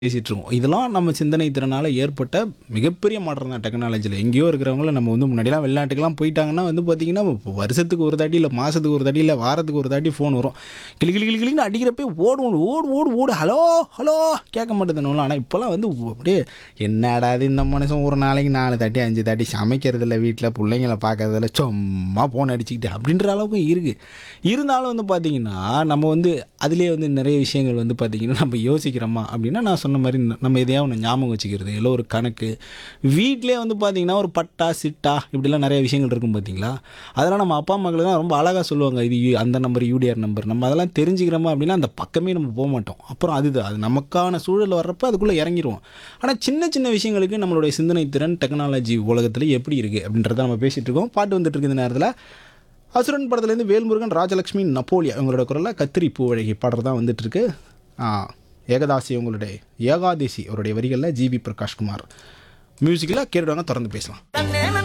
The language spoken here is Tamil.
பேசிகிட்டு இருக்கோம் இதெல்லாம் நம்ம சிந்தனை திறனால் ஏற்பட்ட மிகப்பெரிய மாற்றம் தான் டெக்னாலஜியில் எங்கேயோ இருக்கிறவங்கள நம்ம வந்து முன்னாடிலாம் வெளிநாட்டுக்கெல்லாம் போயிட்டாங்கன்னா வந்து பார்த்திங்கன்னா வருஷத்துக்கு ஒரு தாட்டி இல்லை மாதத்துக்கு ஒரு தாட்டி இல்லை வாரத்துக்கு ஒரு தாட்டி ஃபோன் வரும் கிளி கிளி கிளி கிளின்னு அடிக்கிறப்பே ஓடும் ஓடு ஓடு ஓடு ஹலோ ஹலோ கேட்க மாட்டேதுன்னு ஆனால் இப்போலாம் வந்து அப்படியே என்னடா இது இந்த மனுஷன் ஒரு நாளைக்கு நாலு தாட்டி அஞ்சு தாட்டி சமைக்கிறதில்ல வீட்டில் பிள்ளைங்கள பார்க்கறதில்ல சும்மா ஃபோன் அடிச்சுக்கிட்டு அப்படின்ற அளவுக்கு இருக்குது இருந்தாலும் வந்து பார்த்திங்கன்னா நம்ம வந்து அதுலேயே வந்து நிறைய விஷயங்கள் வந்து பார்த்திங்கன்னா நம்ம யோசிக்கிறோமா அப்படின்னா நான் சொன்ன மாதிரி ந- நம்ம எதையாவது ஒன்று ஞாபகம் வச்சுக்கிறது இல்லை ஒரு கணக்கு வீட்டிலே வந்து பார்த்திங்கன்னா ஒரு பட்டா சிட்டா இப்படிலாம் நிறைய விஷயங்கள் இருக்கும் பார்த்தீங்களா அதெல்லாம் நம்ம அப்பா அம்மாக்கள் தான் ரொம்ப அழகாக சொல்லுவாங்க இது யூ- அந்த நம்பர் யூடிஆர் நம்பர் நம்ம அதெல்லாம் தெரிஞ்சுக்கிறோமா அப்படின்னா அந்த பக்கமே நம்ம போக மாட்டோம் அப்புறம் அதுதான் அது நமக்கான சூழல் வர்றப்ப அதுக்குள்ளே இறங்கிடுவோம் ஆனால் சின்ன சின்ன விஷயங்களுக்கு நம்மளுடைய சிந்தனை திறன் டெக்னாலஜி உலகத்தில் எப்படி இருக்குது அப்படின்றத நம்ம பேசிகிட்டு இருக்கோம் பாட்டு வந்துட்டு இருக்கு இந்த நேரத்தில் அசுரன் படத்துலேருந்து வேல்முருகன் ராஜலக்ஷ்மி நப்போலியா இவங்களோட குரலில் கத்திரி பூவழகி பாடுறது தான் வந்துட்டு இருக்கு ஆ, ஏகதாசி உங்களுடைய ஏகாதேசி அவருடைய வரிகளில் ஜிவி பிரகாஷ்குமார் மியூசிக்கில் கேட்டுவாங்க தொடர்ந்து பேசலாம் தன்னேன